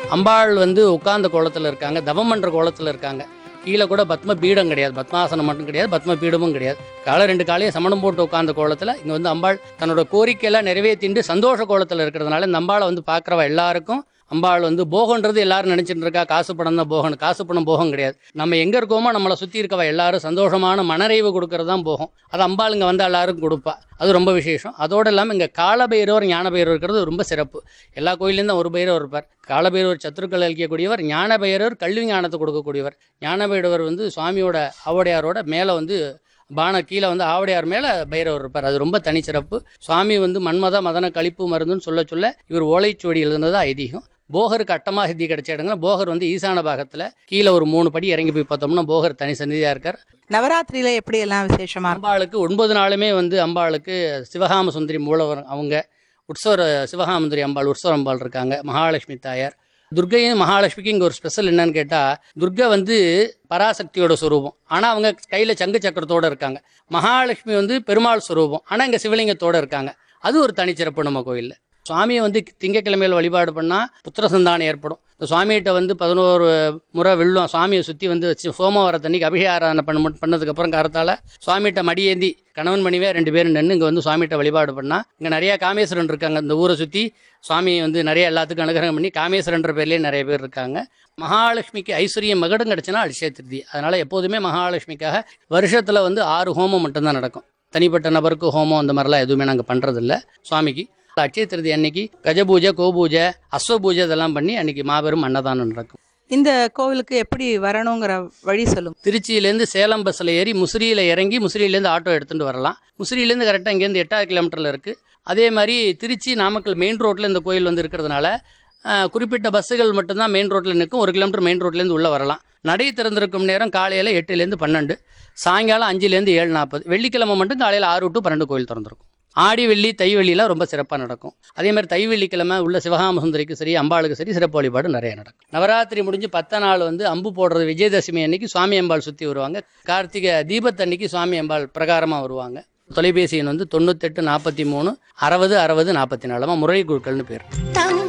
அம்பாள் வந்து உட்கார்ந்த கோலத்தில் இருக்காங்க தவம் பண்ற கோலத்தில் இருக்காங்க கீழே கூட பத்ம பீடம் கிடையாது பத்மாசனம் மட்டும் கிடையாது பத்ம பீடமும் கிடையாது காலை ரெண்டு காலையும் சமணம் போட்டு உட்கார்ந்த கோலத்தில் இங்கே வந்து அம்பாள் தன்னோட கோரிக்கையெல்லாம் நிறைவேற்றிண்டு சந்தோஷ கோலத்தில் இருக்கிறதுனால இந்த அம்பாளை வந்து பார்க்குறவ எல்லாருக்கும் அம்பாள் வந்து போகன்றது எல்லாரும் நினைச்சிட்டு இருக்கா காசு பணம் தான் போகணும் காசு பணம் போகம் கிடையாது நம்ம எங்க இருக்கோமோ நம்மளை சுத்தி இருக்கவ எல்லாரும் சந்தோஷமான மனறைவு கொடுக்கறது தான் போகும் அது அம்பாள் இங்க வந்து எல்லாரும் கொடுப்பா அது ரொம்ப விசேஷம் அதோடு இல்லாமல் இங்கே காலபைரவர் ஞான பைரவர் இருக்கிறது ரொம்ப சிறப்பு எல்லா கோயிலேயும் தான் ஒரு பைரவர் இருப்பார் காலபைரவர் சத்துருக்கள் அளிக்கக்கூடியவர் ஞான பைரவர் கல்வி ஞானத்தை கொடுக்கக்கூடியவர் ஞான பைரவர் வந்து சுவாமியோட ஆவடையாரோட மேலே வந்து பான கீழே வந்து ஆவடையார் மேலே பைரவர் இருப்பார் அது ரொம்ப தனிச்சிறப்பு சுவாமி வந்து மன்மத மதன கழிப்பு மருந்துன்னு சொல்ல சொல்ல இவர் ஓலைச்சுவடி எழுதுனது ஐதீகம் போகருக்கு அட்டமா சித்தி கிடைச்ச இடங்கள போகர் வந்து ஈசான பாகத்தில் கீழே ஒரு மூணு படி இறங்கி போய் பார்த்தோம்னா போகர் தனி சந்நிதியாக இருக்கார் நவராத்திரியில எப்படி எல்லாம் விசேஷமா இருக்கும் அம்பாளுக்கு ஒன்பது நாளுமே வந்து அம்பாளுக்கு சிவகாம சுந்தரி மூலவர் அவங்க உற்சவர சிவகாமந்துரி அம்பாள் உற்சவ அம்பாள் இருக்காங்க மகாலட்சுமி தாயார் துர்க்கையும் மகாலட்சுமிக்கு இங்கே ஒரு ஸ்பெஷல் என்னன்னு கேட்டால் துர்கை வந்து பராசக்தியோட சுரூபம் ஆனால் அவங்க கையில் சங்கு சக்கரத்தோடு இருக்காங்க மகாலட்சுமி வந்து பெருமாள் சுரூபம் ஆனால் இங்கே சிவலிங்கத்தோடு இருக்காங்க அது ஒரு தனிச்சிறப்பு நம்ம கோயிலில் சுவாமியை வந்து திங்கக்கிழமையில் வழிபாடு பண்ணால் புத்திர சந்தானம் ஏற்படும் இந்த சுவாமிகிட்ட வந்து பதினோரு முறை வெள்ளம் சுவாமியை சுற்றி வந்து வச்சு சோமவாரத்தன்னைக்கு அபிஷேக ஆராதனை பண்ண பண்ணதுக்கப்புறம் கரத்தால் சுவாமிகிட்ட மடியேந்தி கணவன் மணிவே ரெண்டு பேரும் நின்று இங்கே வந்து சுவாமிகிட்ட வழிபாடு பண்ணால் இங்கே நிறையா காமேஸ்வரன் இருக்காங்க இந்த ஊரை சுற்றி சுவாமி வந்து நிறைய எல்லாத்துக்கும் அனுகிரகம் பண்ணி காமேஸ்வரன்ற பேர்லேயே நிறைய பேர் இருக்காங்க மகாலட்சுமிக்கு ஐஸ்வர்யம் மகடம் கிடச்சுன்னா அடிஷய திருதி அதனால் எப்போதுமே மகாலட்சுமிக்காக வருஷத்தில் வந்து ஆறு ஹோமம் மட்டும்தான் நடக்கும் தனிப்பட்ட நபருக்கு ஹோமம் அந்த மாதிரிலாம் எதுவுமே நாங்கள் பண்ணுறதில்ல சுவாமிக்கு அட்சய திருதி அன்னைக்கு கஜபூஜை கோபூஜை அஸ்வபூஜை இதெல்லாம் பண்ணி அன்னைக்கு மாபெரும் அன்னதானம் நடக்கும் இந்த கோவிலுக்கு எப்படி வரணுங்கிற வழி சொல்லுங்க திருச்சியிலேருந்து சேலம் பஸ்ஸில் ஏறி முசிறியில் இறங்கி முசிறியிலேருந்து ஆட்டோ எடுத்துகிட்டு வரலாம் முசிறியிலேருந்து கரெக்டாக இங்கேருந்து எட்டாவது கிலோமீட்டரில் இருக்குது அதே மாதிரி திருச்சி நாமக்கல் மெயின் ரோட்டில் இந்த கோயில் வந்து இருக்கிறதுனால ஆஹ், குறிப்பிட்ட பஸ்ஸுகள் மட்டும்தான் மெயின் ரோட்டில் நிற்கும் ஒரு கிலோமீட்டர் மெயின் ரோட்லேருந்து உள்ளே வரலாம் நடை திறந்திருக்கும் நேரம் காலையில் எட்டுலேருந்து பன்னெண்டு சாயங்காலம் அஞ்சுலேருந்து ஏழு நாற்பது வெள்ளிக்கிழமை மட்டும் காலையில் ஆறு டு பன்னெண்டு கோயில் திறந்திருக்கும் ஆடி வெள்ளி தை வெள்ளிலாம் ரொம்ப சிறப்பாக நடக்கும் அதே மாதிரி தை வெள்ளிக்கிழமை உள்ள சிவகாம சுந்தரிக்கு சரி அம்பாளுக்கு சரி சிறப்பு வழிபாடு நிறைய நடக்கும் நவராத்திரி முடிஞ்சு பத்த நாள் வந்து அம்பு போடுறது விஜயதசமி அன்னைக்கு சுவாமி அம்பாள் சுற்றி வருவாங்க கார்த்திகை தீபத்தன்னைக்கு சுவாமி அம்பாள் பிரகாரமாக வருவாங்க தொலைபேசி எண் வந்து தொண்ணூத்தெட்டு நாற்பத்தி மூணு அறுபது அறுபது நாற்பத்தி நாலுமா முறை குழுக்கள்னு பேர்